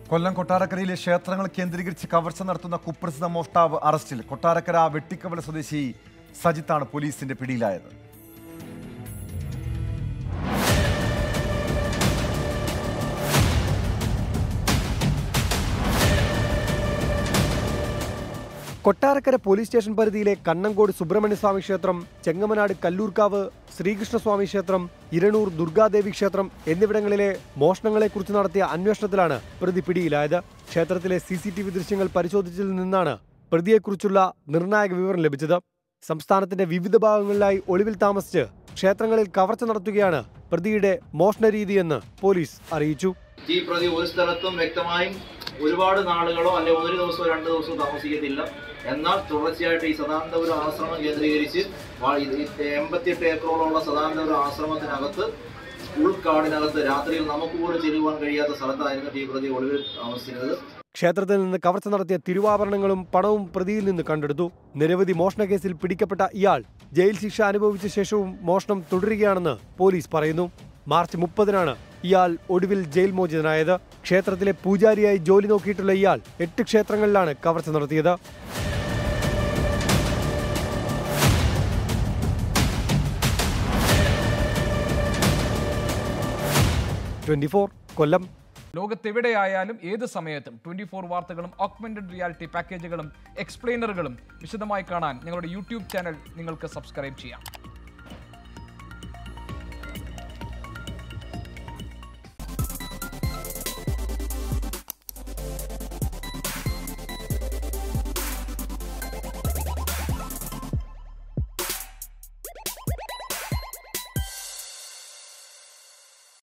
കൊല്ലം കൊട്ടാരക്കരയിലെ ക്ഷേത്രങ്ങൾ കേന്ദ്രീകരിച്ച് കവർച്ച നടത്തുന്ന കുപ്രസിദ്ധ മോഷ്ടാവ് അറസ്റ്റിൽ കൊട്ടാരക്കര വെട്ടിക്കവല സ്വദേശി സജിത്താണ് പോലീസിന്റെ പിടിയിലായത് കൊട്ടാരക്കര പോലീസ് സ്റ്റേഷൻ പരിധിയിലെ കണ്ണങ്കോട് സുബ്രഹ്മണ്യസ്വാമി ക്ഷേത്രം ചെങ്ങമനാട് കല്ലൂർക്കാവ് ശ്രീകൃഷ്ണസ്വാമി ക്ഷേത്രം ഇരണൂർ ദുർഗാദേവി ക്ഷേത്രം എന്നിവിടങ്ങളിലെ മോഷണങ്ങളെക്കുറിച്ച് നടത്തിയ അന്വേഷണത്തിലാണ് പ്രതി പിടിയിലായത് ക്ഷേത്രത്തിലെ സി സി ടി വി ദൃശ്യങ്ങൾ പരിശോധിച്ചതിൽ നിന്നാണ് പ്രതിയെക്കുറിച്ചുള്ള നിർണായക വിവരം ലഭിച്ചത് സംസ്ഥാനത്തിന്റെ വിവിധ ഭാഗങ്ങളിലായി ഒളിവിൽ താമസിച്ച് ക്ഷേത്രങ്ങളിൽ കവർച്ച നടത്തുകയാണ് പ്രതിയുടെ മോഷണ രീതിയെന്ന് പോലീസ് അറിയിച്ചു ഈ പ്രതി ഒരു സ്ഥലത്തും വ്യക്തമായും ഒരുപാട് നാളുകളോ അല്ലെങ്കിൽ ഒരു ദിവസമോ രണ്ട് ദിവസമോ താമസിക്കത്തില്ല എന്നാൽ തുടർച്ചയായിട്ട് ഈ സദാനന്ദപുരം ആശ്രമം കേന്ദ്രീകരിച്ച് വാ- ഇത് ഈ എൺപത്തിയെട്ട് ഏക്കറോളമുള്ള സദാനന്ദപുരം ആശ്രമത്തിനകത്ത് ഉൾക്കാടിനകത്ത് രാത്രിയിൽ നമുക്ക് പോലും ചെല്ലുവാൻ കഴിയാത്ത സ്ഥലത്തായിരുന്നു ഈ പ്രതി ഒളിവിൽ താമസിക്കുന്നത് ക്ഷേത്രത്തിൽ നിന്ന് കവർച്ച നടത്തിയ തിരുവാഭരണങ്ങളും പണവും പ്രതിയിൽ നിന്ന് കണ്ടെടുത്തു നിരവധി മോഷണ കേസിൽ പിടിക്കപ്പെട്ട ഇയാൾ ജയിൽ ശിക്ഷ അനുഭവിച്ച ശേഷവും മോഷണം തുടരുകയാണെന്ന് പോലീസ് പറയുന്നു മാർച്ച് മുപ്പതിനാണ് ഇയാൾ ഒടുവിൽ ജയിൽ മോചിതനായത് ക്ഷേത്രത്തിലെ പൂജാരിയായി ജോലി നോക്കിയിട്ടുള്ള ഇയാൾ എട്ട് ക്ഷേത്രങ്ങളിലാണ് കവർച്ച നടത്തിയത് ട്വന്റി കൊല്ലം ലോകത്തെവിടെയായാലും ഏത് സമയത്തും ട്വന്റി ഫോർ വാർത്തകളും ഓഗ്മെന്റഡ് റിയാലിറ്റി പാക്കേജുകളും എക്സ്പ്ലെയിനറുകളും വിശദമായി കാണാൻ ഞങ്ങളുടെ യൂട്യൂബ് ചാനൽ നിങ്ങൾക്ക് സബ്സ്ക്രൈബ് ചെയ്യാം